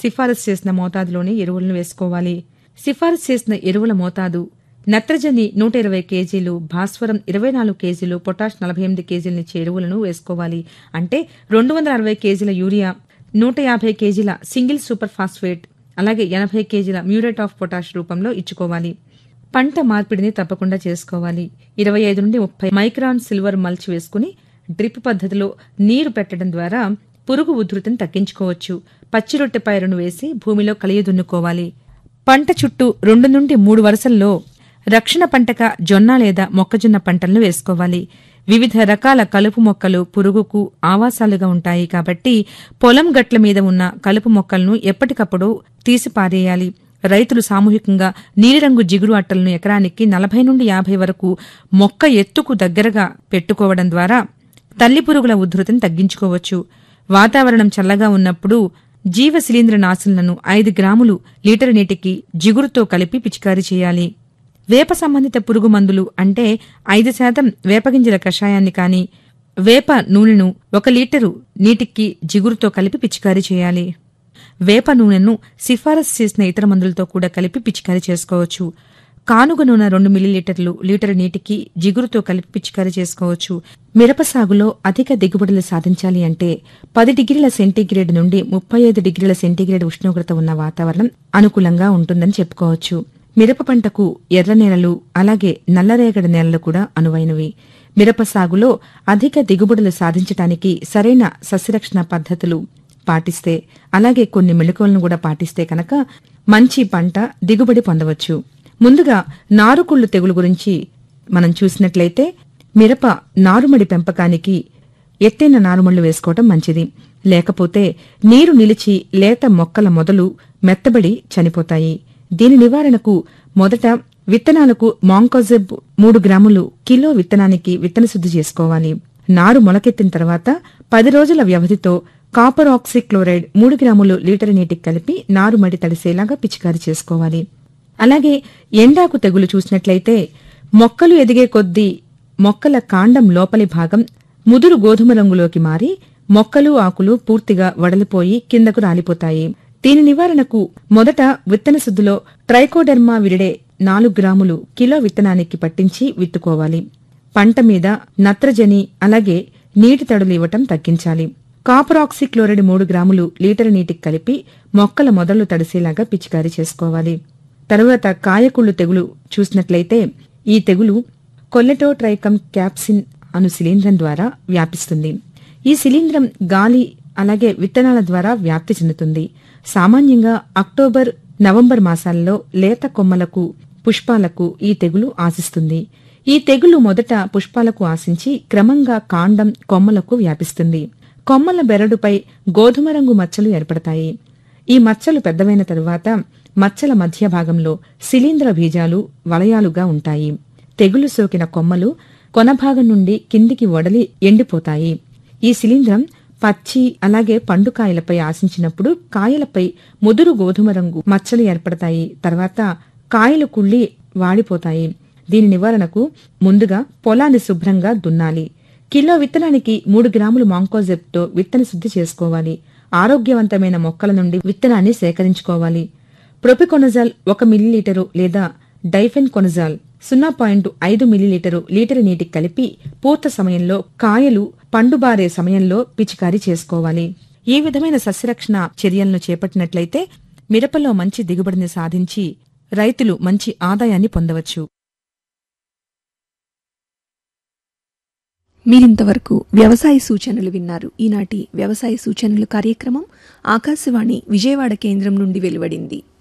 సిఫారసు చేసిన మోతాదులోని ఎరువులను వేసుకోవాలి సిఫారసు చేసిన ఎరువుల మోతాదు నత్రజని నూట ఇరవై కేజీలు భాస్వరం ఇరవై నాలుగు కేజీలు పొటాష్ నలభై ఎనిమిది కేజీలనిచ్చే ఎరువులను వేసుకోవాలి అంటే రెండు వందల అరవై కేజీల యూరియా నూట యాభై కేజీల సింగిల్ సూపర్ ఫాస్ఫేట్ అలాగే ఎనభై కేజీల మ్యూరేట్ ఆఫ్ పొటాష్ రూపంలో ఇచ్చుకోవాలి పంట మార్పిడిని తప్పకుండా చేసుకోవాలి ఇరవై ఐదు నుండి ముప్పై మైక్రాన్ సిల్వర్ మల్చ్ వేసుకుని డ్రిప్ పద్ధతిలో నీరు పెట్టడం ద్వారా పురుగు ఉధృతిని తగ్గించుకోవచ్చు పచ్చి రొట్టె పైరును వేసి భూమిలో కలియదున్నుకోవాలి పంట చుట్టూ రెండు నుండి మూడు వరుసల్లో రక్షణ పంటగా జొన్న లేదా మొక్కజొన్న పంటలను వేసుకోవాలి వివిధ రకాల కలుపు మొక్కలు పురుగుకు ఆవాసాలుగా ఉంటాయి కాబట్టి పొలం గట్ల మీద ఉన్న కలుపు మొక్కలను ఎప్పటికప్పుడు తీసి పారేయాలి రైతులు సామూహికంగా నీలిరంగు జిగురు అట్టలను ఎకరానికి నలభై నుండి యాభై వరకు మొక్క ఎత్తుకు దగ్గరగా పెట్టుకోవడం ద్వారా తల్లి పురుగుల ఉధృతిని తగ్గించుకోవచ్చు వాతావరణం చల్లగా ఉన్నప్పుడు జీవ శిలీంద్ర నాశులను ఐదు గ్రాములు లీటర్ నీటికి జిగురుతో కలిపి పిచికారీ చేయాలి వేప సంబంధిత పురుగు మందులు అంటే ఐదు శాతం వేపగింజల కషాయాన్ని కాని వేప నూనెను ఒక లీటరు నీటికి జిగురుతో కలిపి పిచికారీ చేయాలి వేప నూనెను సిఫారసు చేసిన ఇతర మందులతో కూడా కలిపి పిచికారీ చేసుకోవచ్చు కానుగ నూనె రెండు మిల్లీలీటర్లు లీటర్ నీటికి జిగురుతో కలిపి పిచికారీ చేసుకోవచ్చు మిరప సాగులో అధిక దిగుబడులు సాధించాలి అంటే పది డిగ్రీల సెంటీగ్రేడ్ నుండి ముప్పై ఐదు డిగ్రీల సెంటీగ్రేడ్ ఉష్ణోగ్రత ఉన్న వాతావరణం అనుకూలంగా ఉంటుందని చెప్పుకోవచ్చు మిరప పంటకు ఎర్ర నేలలు అలాగే నల్లరేగడి నేలలు కూడా అనువైనవి మిరప సాగులో అధిక దిగుబడులు సాధించటానికి సరైన సస్యరక్షణ పద్ధతులు పాటిస్తే అలాగే కొన్ని మెళుకువలను కూడా పాటిస్తే కనుక మంచి పంట దిగుబడి పొందవచ్చు ముందుగా నారుకుళ్ళు తెగులు గురించి మనం చూసినట్లయితే మిరప నారుమడి పెంపకానికి ఎత్తైన నారుమళ్లు వేసుకోవటం మంచిది లేకపోతే నీరు నిలిచి లేత మొక్కల మొదలు మెత్తబడి చనిపోతాయి దీని నివారణకు మొదట విత్తనాలకు మాంకోజెబ్ మూడు గ్రాములు కిలో విత్తనానికి విత్తన శుద్ధి చేసుకోవాలి నారు మొలకెత్తిన తర్వాత పది రోజుల వ్యవధితో కాపర్ ఆక్సిక్లోరైడ్ మూడు గ్రాములు లీటర్ నీటికి కలిపి నారుమడి తడిసేలాగా పిచికారీ చేసుకోవాలి అలాగే ఎండాకు తెగులు చూసినట్లయితే మొక్కలు ఎదిగే కొద్దీ మొక్కల కాండం లోపలి భాగం ముదురు గోధుమ రంగులోకి మారి మొక్కలు ఆకులు పూర్తిగా వడలిపోయి కిందకు రాలిపోతాయి దీని నివారణకు మొదట విత్తన శుద్ధిలో ట్రైకోడెర్మా విరిడే నాలుగు గ్రాములు కిలో విత్తనానికి పట్టించి విత్తుకోవాలి పంట మీద నత్రజని అలాగే నీటి తడులు ఇవ్వటం తగ్గించాలి కాపర్ ఆక్సిక్లోరైడ్ మూడు గ్రాములు లీటర్ నీటికి కలిపి మొక్కల మొదలు తడిసేలాగా పిచికారీ చేసుకోవాలి తరువాత కాయకుళ్ళు తెగులు చూసినట్లయితే ఈ తెగులు కొల్లెటోట్రైకమ్ క్యాప్సిన్ అను శిలీంధ్రం ద్వారా వ్యాపిస్తుంది ఈ శిలీంధ్రం గాలి అలాగే విత్తనాల ద్వారా వ్యాప్తి చెందుతుంది సామాన్యంగా అక్టోబర్ నవంబర్ మాసాలలో లేత కొమ్మలకు పుష్పాలకు ఈ తెగులు ఆశిస్తుంది ఈ తెగులు మొదట పుష్పాలకు ఆశించి క్రమంగా కాండం కొమ్మలకు వ్యాపిస్తుంది కొమ్మల బెరడుపై గోధుమ రంగు మచ్చలు ఏర్పడతాయి ఈ మచ్చలు పెద్దవైన తరువాత మచ్చల మధ్య భాగంలో శిలీంద్ర బీజాలు వలయాలుగా ఉంటాయి తెగులు సోకిన కొమ్మలు కొనభాగం నుండి కిందికి వడలి ఎండిపోతాయి ఈ శిలీంధ్రం పచ్చి అలాగే పండుకాయలపై ఆశించినప్పుడు కాయలపై ముదురు గోధుమ రంగు మచ్చలు ఏర్పడతాయి తర్వాత కాయలు కుళ్ళి వాడిపోతాయి దీని నివారణకు ముందుగా పొలాన్ని శుభ్రంగా దున్నాలి కిలో విత్తనానికి మూడు గ్రాములు మాంకోజెప్తో విత్తన శుద్ధి చేసుకోవాలి ఆరోగ్యవంతమైన మొక్కల నుండి విత్తనాన్ని సేకరించుకోవాలి ప్రొపికొనజాల్ ఒక మిల్లీలీటరు లేదా డైఫెన్ కొనజాల్ సున్నా పాయింట్ ఐదు మిల్లీలీటరు లీటర్ నీటికి కలిపి పూత సమయంలో కాయలు పండుబారే సమయంలో పిచికారీ చేసుకోవాలి ఈ విధమైన సస్యరక్షణ చర్యలను చేపట్టినట్లయితే మిరపలో మంచి దిగుబడిని సాధించి రైతులు మంచి ఆదాయాన్ని పొందవచ్చు మీరింతవరకు వ్యవసాయ సూచనలు విన్నారు ఈనాటి వ్యవసాయ సూచనలు కార్యక్రమం ఆకాశవాణి విజయవాడ కేంద్రం నుండి వెలువడింది